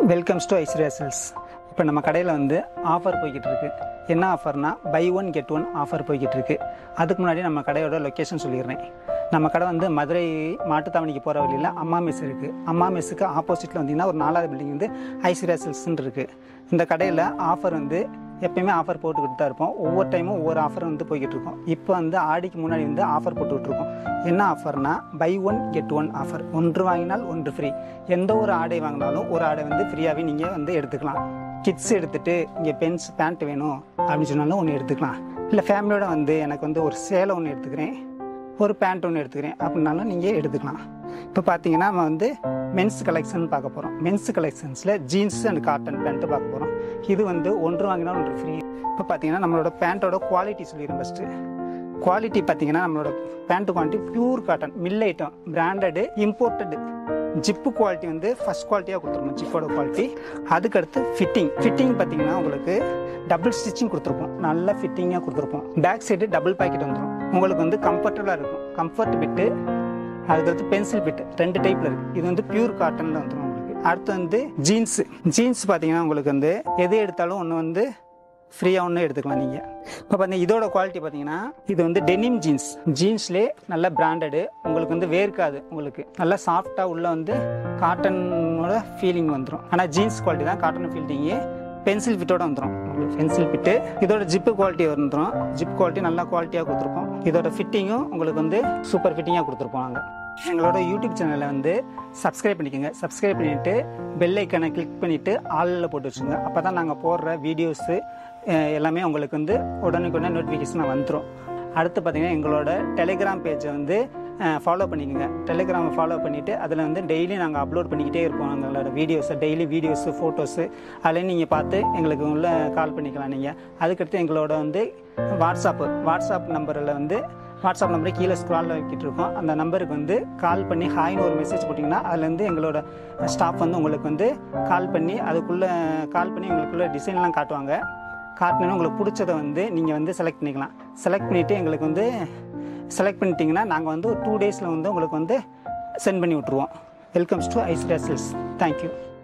welcomes to Aishwarya silks இப்போ நம்ம கடையில் வந்து ஆஃபர் போய்கிட்டு இருக்கு என்ன ஆஃபர்னா buy one get one offer போய்கிட்டு இருக்கு அதுக்கு முன்னாடி நம்ம கடையோட லொக்கேஷன் சொல்லிடுறேன் நம்ம கடை வந்து மதுரை மாட்டுத்தாவணிக்கு போகிற வழியில் அம்மா மெஸ் இருக்குது அம்மா மெஸ்ஸுக்கு ஆப்போசிட்டில் வந்தீங்கன்னா ஒரு நாலாவது பில்டிங் வந்து ஐஸ்வர்யா சில்ஸ்ன்னு இருக்குது இந்த கடையில் ஆஃபர் வந்து எப்பயுமே ஆஃபர் போட்டுக்கிட்டு தான் இருப்போம் ஒவ்வொரு டைமும் ஒவ்வொரு ஆஃபர் வந்து போய்கிட்டு இருக்கோம் இப்போ வந்து ஆடிக்கு முன்னாடி வந்து ஆஃபர் போட்டுக்கிட்டு இருக்கோம் என்ன ஆஃபர்னா buy one get one offer ஒன்று வாங்கினால் ஒன்று ஃப்ரீ எந்த ஒரு ஆடை வாங்கினாலும் ஒரு ஆடை வந்து ஃப்ரீயாகவே நீங்கள் வந்து எடுத்துக்கலாம் கிட்ஸ் எடுத்துட்டு இங்கே பென்ஸ் பேண்ட் வேணும் அப்படின்னு சொன்னாலும் ஒன்று எடுத்துக்கலாம் இல்லை ஃபேமிலியோட வந்து எனக்கு வந்து ஒரு சேலை ஒன்று எடுத்துக்கிறேன் ஒரு பேண்ட் ஒன்று எடுத்துக்கிறேன் அப்படின்னாலும் நீங்கள் எடுத்துக்கலாம் இப்போ பார்த்தீங்கன்னா நம்ம வந்து மென்ஸ் கலெக்ஷன் பார்க்க போகிறோம் மென்ஸ் கலெக்ஷன்ஸில் ஜீன்ஸ் அண்ட் காட்டன் பேண்ட்டு பார்க்க போகிறோம் இது வந்து ஒன்று வாங்கினா ஒன்று ஃப்ரீ இப்போ பார்த்தீங்கன்னா நம்மளோட பேண்ட்டோட குவாலிட்டி சொல்லிடுறேன் ஃபஸ்ட்டு குவாலிட்டி பார்த்தீங்கன்னா நம்மளோட pant quality pure cotton mill item branded imported zip quality வந்து ஃபஸ்ட் குவாலிட்டியாக கொடுத்துருப்போம் ஜிப்போட குவாலிட்டி அதுக்கடுத்து ஃபிட்டிங் ஃபிட்டிங் பார்த்தீங்கன்னா உங்களுக்கு டபுள் ஸ்டிச்சிங் கொடுத்துருப்போம் நல்ல ஃபிட்டிங்காக கொடுத்துருப்போம் பேக் சைடு டபுள் பாக்கெட் வந்துடும் உங்களுக்கு வந்து கம்ஃபர்டபுளாக இருக்கும் கம்ஃபர்ட் பிட்டு அதுக்கடுத்து பென்சில் பிட் ரெண்டு டைப்பில் இருக்குது இது வந்து பியூர் காட்டனில் வந்துடும் உங்களுக்கு அடுத்து வந்து ஜீன்ஸு ஜீன்ஸ் பார்த்தீங்கன்னா உங்களுக்கு வந்து எது எடுத்தாலும் ஒன்று வந்து ஃப்ரீயாக ஒன்று எடுத்துக்கலாம் நீங்கள் இப்போ பார்த்தீங்கன்னா இதோட குவாலிட்டி பார்த்தீங்கன்னா இது வந்து டெனிம் ஜீன்ஸ் ஜீன்ஸ்லேயே நல்ல பிராண்டடு உங்களுக்கு வந்து வேர்க்காது உங்களுக்கு நல்லா சாஃப்டாக உள்ள வந்து காட்டனோட ஃபீலிங் வந்துடும் ஆனால் ஜீன்ஸ் குவாலிட்டி தான் காட்டன் ஃபீல்டிங்கு பென்சில் ஃபிட்டோட வந்துடும் உங்களுக்கு பென்சில் ஃபிட்டு இதோட ஜிப்பு குவாலிட்டி வந்துடும் ஜிப் குவாலிட்டி நல்லா குவாலிட்டியாக கொடுத்துருப்போம் இதோட ஃபிட்டிங்கும் உங்களுக்கு வந்து சூப்பர் ஃபிட்டிங்காக கொடுத்துருப்போம் நாங்கள் எங்களோட யூடியூப் சேனலை வந்து சப்ஸ்கிரைப் பண்ணிக்கோங்க சப்ஸ்கிரைப் பண்ணிவிட்டு பெல் ஐக்கனை கிளிக் பண்ணிவிட்டு ஆளில் போட்டு வச்சுங்க அப்போ தான் நாங்கள் போடுற வீடியோஸு எல்லாமே உங்களுக்கு வந்து உடனுக்குடனே நோட்டிஃபிகேஷனாக வந்துடும் அடுத்து பார்த்தீங்கன்னா எங்களோட டெலிகிராம் பேஜை வந்து ஃபாலோ பண்ணிக்கோங்க டெலிகிராமை ஃபாலோ பண்ணிவிட்டு அதில் வந்து டெய்லி நாங்கள் அப்லோட் பண்ணிக்கிட்டே இருப்போம் எங்களோட வீடியோஸை டெய்லி வீடியோஸு ஃபோட்டோஸு அதில் நீங்கள் பார்த்து எங்களுக்கு உள்ள கால் பண்ணிக்கலாம் நீங்கள் அதுக்கடுத்து எங்களோட வந்து வாட்ஸ்அப்பு வாட்ஸ்அப் நம்பரில் வந்து வாட்ஸ்அப் நம்பரை கீழே ஸ்க்ராலில் வைக்கிட்டு இருக்கோம் அந்த நம்பருக்கு வந்து கால் பண்ணி ஹாய்னு ஒரு மெசேஜ் போட்டிங்கன்னா அதுலேருந்து எங்களோட ஸ்டாஃப் வந்து உங்களுக்கு வந்து கால் பண்ணி அதுக்குள்ளே கால் பண்ணி உங்களுக்குள்ள டிசைன்லாம் காட்டுவாங்க காட்டினோன்னு உங்களுக்கு பிடிச்சதை வந்து நீங்கள் வந்து செலக்ட் பண்ணிக்கலாம் செலக்ட் பண்ணிவிட்டு எங்களுக்கு வந்து செலக்ட் பண்ணிட்டீங்கன்னா நாங்கள் வந்து ஒரு டூ டேஸில் வந்து உங்களுக்கு வந்து சென்ட் பண்ணி விட்ருவோம் welcomes to Aishwarya silks thank you